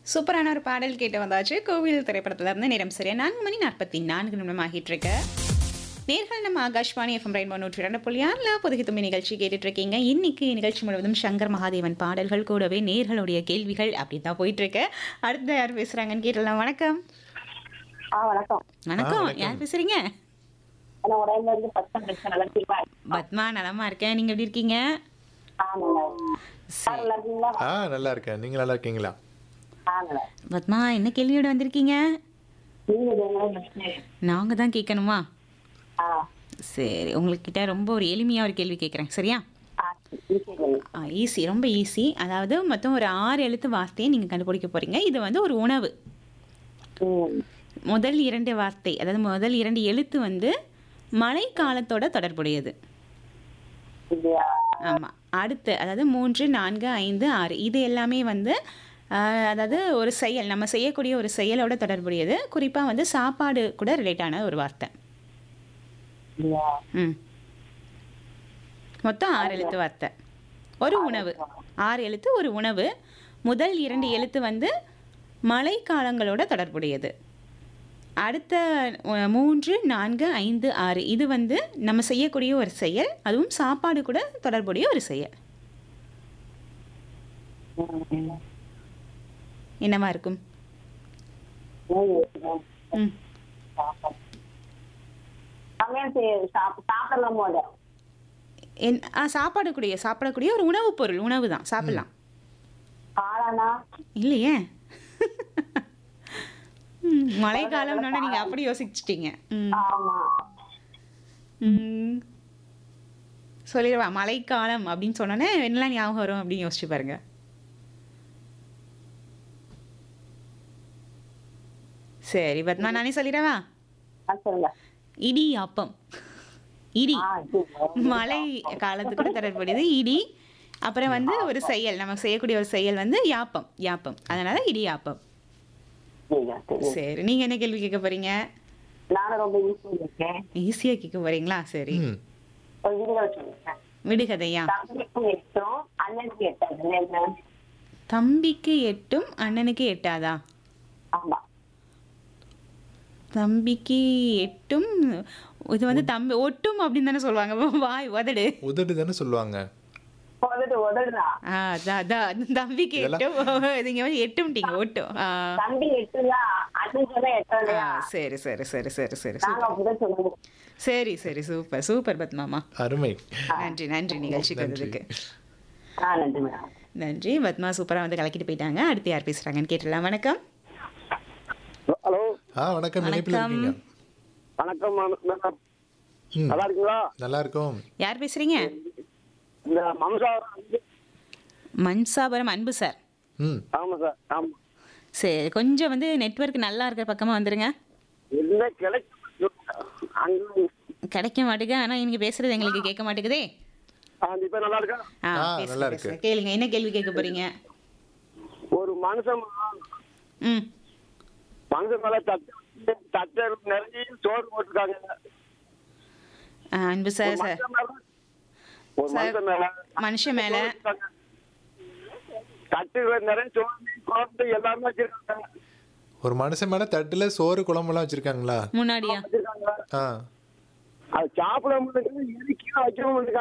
சூப்பரான ஒரு பாடல் கேட்டு வந்தாச்சு கோவில் திரைப்படத்துல இருந்து நேரம் சரியா நான்கு மணி நாற்பத்தி நான்கு நிமிடம் ஆகிட்டு இருக்கு நேர்கள் நம்ம ஆகாஷ்வாணி எஃப்எம் ரெயின்போ நூற்றி ரெண்டு புள்ளி ஆறில் புதுகி தும்பி நிகழ்ச்சி கேட்டுட்டு இருக்கீங்க இன்னைக்கு நிகழ்ச்சி முழுவதும் சங்கர் மகாதேவன் பாடல்கள் கூடவே நேர்களுடைய கேள்விகள் அப்படி தான் போயிட்டு இருக்கு அடுத்து யார் பேசுறாங்கன்னு கேட்டலாம் வணக்கம் ஆ வணக்கம் வணக்கம் வணக்கம். யார் பேசுறீங்க நான் உடம்புல இருந்து பச்சை பிரச்சனை நல்லா இருக்கீங்களா பத்மா நலமா இருக்கேன் நீங்க எப்படி இருக்கீங்க ஆ நல்லா இருக்கேன். சார் நல்லா இருக்கீங்களா ஆ நல்லா இருக்கேன் நீங்க நல்லா இருக்கீங்களா ஆ நல்லா இருக்கேன். பத்மா என்ன கேள்வியோட வந்திருக்கீங்க நீங்க எதுவும் பிரச்சனை இல்லை. நாங்க தான் கேட்கணுமா ஆ சரி உங்கள்கிட்ட ரொம்ப ஒரு எளிமையாக ஒரு கேள்வி கேட்குறேன் சரியா ஆ ஈஸி பண்ணுங்க. ஈஸி ரொம்ப ஈஸி அதாவது மொத்தம் ஒரு ஆறு எழுத்து வார்த்தையை நீங்கள் கண்டுபிடிக்க போகிறீங்க இது வந்து ஒரு உணவு ம் முதல் இரண்டு வார்த்தை அதாவது முதல் இரண்டு எழுத்து வந்து மழைக்காலத்தோட தொடர்புடையது இல்லையா ஆமாம் அடுத்து அதாவது மூன்று நான்கு ஐந்து ஆறு இது எல்லாமே வந்து ஆஹ், அதாவது ஒரு செயல் நம்ம செய்யக்கூடிய ஒரு செயலோட தொடர்புடையது குறிப்பாக வந்து சாப்பாடு கூட ரிலேட் ஆன ஒரு வார்த்தை இல்லையா ம் மொத்தம் ஆறு எழுத்து வார்த்தை ஒரு உணவு ஆறு எழுத்து ஒரு உணவு முதல் இரண்டு எழுத்து வந்து மழைக்காலங்களோட தொடர்புடையது அடுத்த அஹ், மூன்று நான்கு ஐந்து ஆறு இது வந்து நம்ம செய்யக்கூடிய ஒரு செயல் அதுவும் சாப்பாடு கூட தொடர்புடைய ஒரு செயல் ம். என்னவா இருக்கும் நோய் இருக்குது. ம் சாப்பாடு. சமையல் செய்ய சாப்- சாப்பிடலாம் போது என் ஆ சாப்பாடக்கூடிய சாப்பிடக்கூடிய ஒரு உணவுப் பொருள் உணவு தான் சாப்பிடலாம் காளானா இல்லையே ம், மழைக்காலம்னோட நீங்க அப்படி யோசிச்சிட்டீங்க ம் ஆமா ம். சொல்லிடுவா மழைக்காலம் அப்படின்னு சொன்னோன்னே என்னெல்லாம் ஞாபகம் வரும் அப்படின்னு யோசிச்சு பாருங்க சரி பத்மா நானே சொல்லிடவா ஆ, சொல்லுங்க இடி அப்பம் இடி ஆ சரி. மழை காலத்துக்கு தொடர்புடையது இடி அப்புறம் வந்து ஒரு செயல் நம்ம செய்யக்கூடிய ஒரு செயல் வந்து யாப்பம் யாப்பம் அதனால இடி யாப்பம் சரிங்க, சரி. சரி நீங்க என்ன கேள்வி கேட்க போறீங்க நானும் ரொம்ப ஈஸி இருக்கேன் ஈஸியா கேட்க போறீங்களா சரி ம் ஒரு வீடியோ வச்சுருக்கேன் விடுகதையா தம்பிக்கும் எட்டும் அண்ணனுக்கு எட்டாது என்ன தம்பிக்கு எட்டும் அண்ணனுக்கு எட்டாதா ஆமா தம்பிக்கு எட்டும் இது வந்து தம்பி ஒட்டும் அப்படின்னு தானே சொல்லுவாங்க வாய் உதடு உதடு தானே சொல்லுவாங்க உதடு உதடுதான் ஆ அதான் அதான் தம்பிக்கு எட்டும் நீங்க வந்து எட்டும்ட்டீங்க ஒட்டும் ஆ தம்பி எட்டுல அண்ணன் சொன்னா எட்டும் ஆ, இல்லையா சரி சரி சரி சரி சரி நாங்க அப்படிதான் சொல்லுவோம் சரி சரி சூப்பர் சூப்பர் பத்மாமா அருமை நன்றி நன்றி நிகழ்ச்சிக்கு வந்ததுக்கு ஆ நன்றி மேடம் நன்றி பத்மா சூப்பரா வந்து கலக்கிட்டு போயிட்டாங்க அடுத்து யார் பேசுறாங்கன்னு கேட்டுடலாம் வணக்கம் ஹலோ ஆ வணக்கம் நினைப்பில் வணக்கம். இருக்கீங்க வணக்கம் மேடம் ம் நல்லா இருக்கீங்களா நல்லா இருக்கோம் யார் பேசுறீங்க இந்த மம்சா மன்சாபுரம் அன்பு சார் ம் ஆமா சார் ஆமா சரி கொஞ்சம் வந்து நெட்வொர்க் நல்லா இருக்கிற பக்கமா வந்துருங்க என்ன கிடைக்கும் அங்க கிடைக்க மாட்டேங்க ஆனா நீங்க பேசுறது எங்களுக்கு கேட்க மாட்டேங்குதே ஆ, இப்ப நல்லா இருக்கா ஆ, ஆ, பேசுங்க, நல்லா இருக்கு. பேசுங்க. கேளுங்க என்ன கேள்வி கேட்க போறீங்க ஒரு மனுஷன் ம் மனுஷன் மேல தட்டு தட்டை நிறைய சோறு போட்டிருக்காங்க ஆ, அன்பு ஒரு சார் சார் மனுஷன் மேல ஒரு சார், மனுஷன் மேல மனுஷன் மேல தட்டு நிறைய சோறு குழம்பு எல்லாமே வச்சிருக்காங்க ஒரு மனுஷன் மேல தட்டுல சோறு குழம்புலாம் வச்சிருக்காங்களா முன்னாடியா வச்சிருக்காங்க ஆ அது சாப்பிட முடியாது எதுக்கு வைக்கணும்